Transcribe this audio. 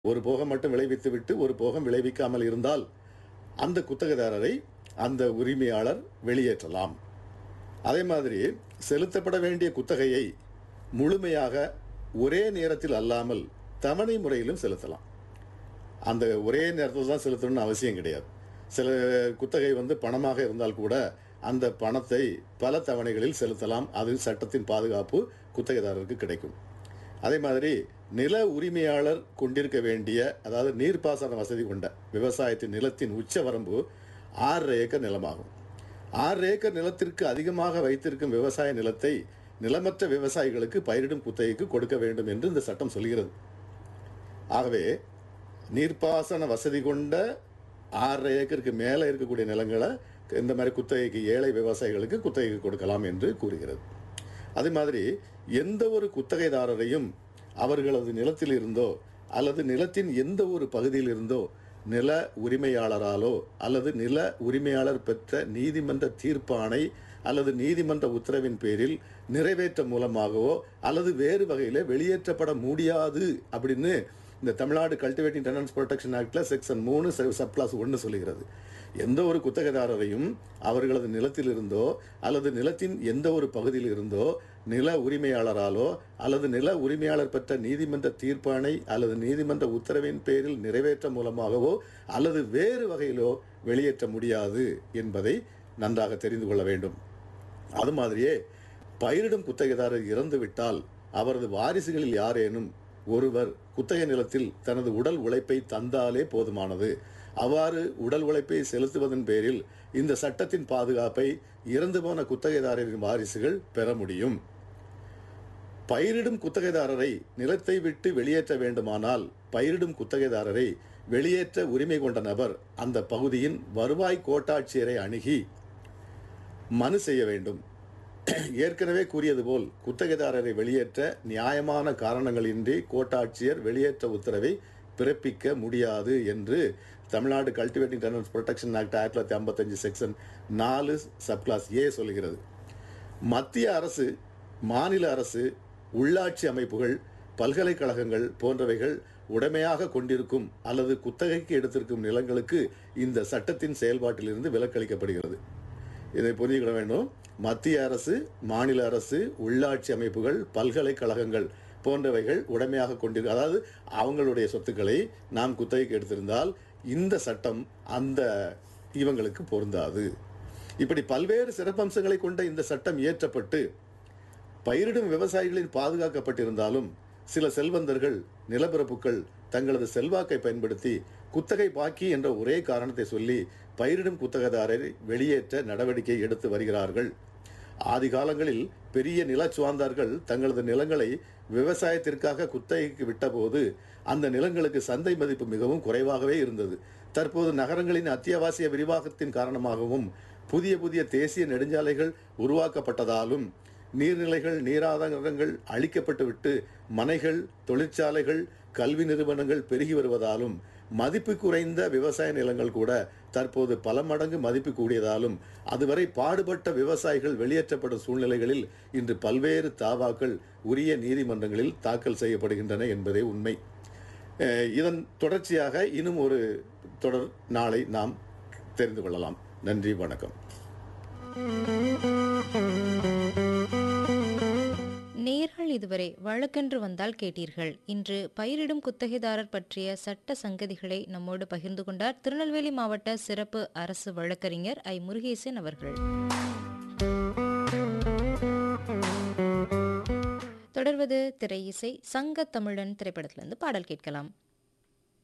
ஒரு போகம் மட்டும் விளைவித்து விட்டு ஒரு போகம் விளைவிக்காமல் இருந்தால் அந்த குத்தகைதாரரை அந்த உரிமையாளர் வெளியேற்றலாம் அதே மாதிரி செலுத்தப்பட வேண்டிய குத்தகையை முழுமையாக ஒரே நேரத்தில் அல்லாமல் தவணை முறையிலும் செலுத்தலாம் அந்த ஒரே நேரத்தில் தான் செலுத்தணும்னு அவசியம் கிடையாது சில குத்தகை வந்து பணமாக இருந்தால் கூட அந்த பணத்தை பல தவணைகளில் செலுத்தலாம் அது சட்டத்தின் பாதுகாப்பு குத்தகைதாரருக்கு கிடைக்கும் அதே மாதிரி நில உரிமையாளர் கொண்டிருக்க வேண்டிய அதாவது நீர்ப்பாசன வசதி கொண்ட விவசாயத்தின் நிலத்தின் உச்ச வரம்பு ஆறு ஏக்கர் நிலமாகும் ஆறு ஏக்கர் நிலத்திற்கு அதிகமாக வைத்திருக்கும் விவசாய நிலத்தை நிலமற்ற விவசாயிகளுக்கு பயிரிடும் குத்தகைக்கு கொடுக்க வேண்டும் என்று இந்த சட்டம் சொல்கிறது ஆகவே நீர்ப்பாசன வசதி கொண்ட ஆறரை ஏக்கருக்கு மேலே இருக்கக்கூடிய நிலங்களை இந்த மாதிரி குத்தகைக்கு ஏழை விவசாயிகளுக்கு குத்தகைக்கு கொடுக்கலாம் என்று கூறுகிறது அதே மாதிரி எந்த ஒரு குத்தகைதாரரையும் அவர்களது நிலத்தில் இருந்தோ அல்லது நிலத்தின் எந்த ஒரு பகுதியில் இருந்தோ நில உரிமையாளராலோ அல்லது நில உரிமையாளர் பெற்ற நீதிமன்ற தீர்ப்பாணை அல்லது நீதிமன்ற உத்தரவின் பேரில் நிறைவேற்ற மூலமாகவோ அல்லது வேறு வகையில் வெளியேற்றப்பட முடியாது அப்படின்னு இந்த தமிழ்நாடு கல்டிவேட்டிங் டெனன்ஸ் ப்ரொடெக்ஷன் ஆக்டில் செக்ஷன் மூணு சப் கிளாஸ் ஒன்று சொல்லுகிறது எந்த ஒரு குத்தகைதாரரையும் அவர்களது நிலத்தில் இருந்தோ அல்லது நிலத்தின் எந்த ஒரு பகுதியில் இருந்தோ நில உரிமையாளராலோ அல்லது நில உரிமையாளர் பெற்ற நீதிமன்ற தீர்ப்பாணை அல்லது நீதிமன்ற உத்தரவின் பேரில் நிறைவேற்ற மூலமாகவோ அல்லது வேறு வகையிலோ வெளியேற்ற முடியாது என்பதை நன்றாக தெரிந்து கொள்ள வேண்டும் அது மாதிரியே பயிரிடும் குத்தகைதாரர் இறந்துவிட்டால் அவரது வாரிசுகளில் யாரேனும் ஒருவர் குத்தகை நிலத்தில் தனது உடல் உழைப்பை தந்தாலே போதுமானது அவ்வாறு உடல் உழைப்பை செலுத்துவதன் பேரில் இந்த சட்டத்தின் பாதுகாப்பை இறந்து போன குத்தகைதாரரின் வாரிசுகள் பெற முடியும் பயிரிடும் குத்தகைதாரரை நிலத்தை விட்டு வெளியேற்ற வேண்டுமானால் பயிரிடும் குத்தகைதாரரை வெளியேற்ற உரிமை கொண்ட நபர் அந்த பகுதியின் வருவாய் கோட்டாட்சியரை அணுகி மனு செய்ய வேண்டும் ஏற்கனவே கூறியது போல் குத்தகைதாரரை வெளியேற்ற நியாயமான காரணங்களின்றி கோட்டாட்சியர் வெளியேற்ற உத்தரவை பிறப்பிக்க முடியாது என்று Tamil Nadu cultivating tenants protection act ஆயிரத்தி தொள்ளாயிரத்தி ஐம்பத்தஞ்சு செக்ஷன் நாலு சப்கிளாஸ் ஏ சொல்கிறது மத்திய அரசு மாநில அரசு உள்ளாட்சி அமைப்புகள் பல்கலைக்கழகங்கள் போன்றவைகள் உடைமையாக கொண்டிருக்கும் அல்லது குத்தகைக்கு எடுத்திருக்கும் நிலங்களுக்கு இந்த சட்டத்தின் செயல்பாட்டிலிருந்து விலக்களிக்கப்படுகிறது இதை புரிஞ்சுக்கிட வேண்டும் மத்திய அரசு மாநில அரசு உள்ளாட்சி அமைப்புகள் பல்கலைக்கழகங்கள் போன்றவைகள் உடைமையாக கொண்டிருக்க அதாவது அவங்களுடைய சொத்துக்களை நாம் குத்தகைக்கு எடுத்திருந்தால் இந்த சட்டம் அந்த இவங்களுக்கு பொருந்தாது இப்படி பல்வேறு சிறப்பம்சங்களை கொண்ட இந்த சட்டம் இயற்றப்பட்டு பயிரிடும் விவசாயிகளின் பாதுகாக்கப்பட்டிருந்தாலும் சில செல்வந்தர்கள் நிலப்பரப்புகள் தங்களது செல்வாக்கை பயன்படுத்தி குத்தகை பாக்கி என்ற ஒரே காரணத்தை சொல்லி பயிரிடும் குத்தகைதாரரை வெளியேற்ற நடவடிக்கை எடுத்து வருகிறார்கள் ஆதி காலங்களில் பெரிய நிலச்சுவாந்தார்கள் தங்களது நிலங்களை விவசாயத்திற்காக குத்தகைக்கு விட்டபோது அந்த நிலங்களுக்கு சந்தை மதிப்பு மிகவும் குறைவாகவே இருந்தது தற்போது நகரங்களின் அத்தியாவசிய விரிவாக்கத்தின் காரணமாகவும் புதிய புதிய தேசிய நெடுஞ்சாலைகள் உருவாக்கப்பட்டதாலும் நீர்நிலைகள் நீராதாரங்கள் அழிக்கப்பட்டுவிட்டு மனைகள் தொழிற்சாலைகள் கல்வி நிறுவனங்கள் பெருகி வருவதாலும் மதிப்பு குறைந்த விவசாய நிலங்கள் கூட தற்போது பல மடங்கு மதிப்பு கூடியதாலும் அதுவரை பாடுபட்ட விவசாயிகள் வெளியேற்றப்படும் சூழ்நிலைகளில் இன்று பல்வேறு தாவாக்கள் உரிய நீதிமன்றங்களில் தாக்கல் செய்யப்படுகின்றன என்பதே உண்மை அஹ் இதன் தொடர்ச்சியாக இன்னும் ஒரு தொடர் நாளை நாம் தெரிந்து கொள்ளலாம் நன்றி வணக்கம் நேர்கள் இதுவரை வழக்கென்று வந்தால் கேட்டீர்கள் இன்று பயிரிடும் குத்தகைதாரர் பற்றிய சட்ட சங்கதிகளை நம்மோடு பகிர்ந்து கொண்டார் திருநெல்வேலி மாவட்ட சிறப்பு அரசு வழக்கறிஞர் ஐ முருகேசன் அவர்கள் தொடர்வது திரை இசை சங்க தமிழன் திரைப்படத்திலிருந்து பாடல் கேட்கலாம்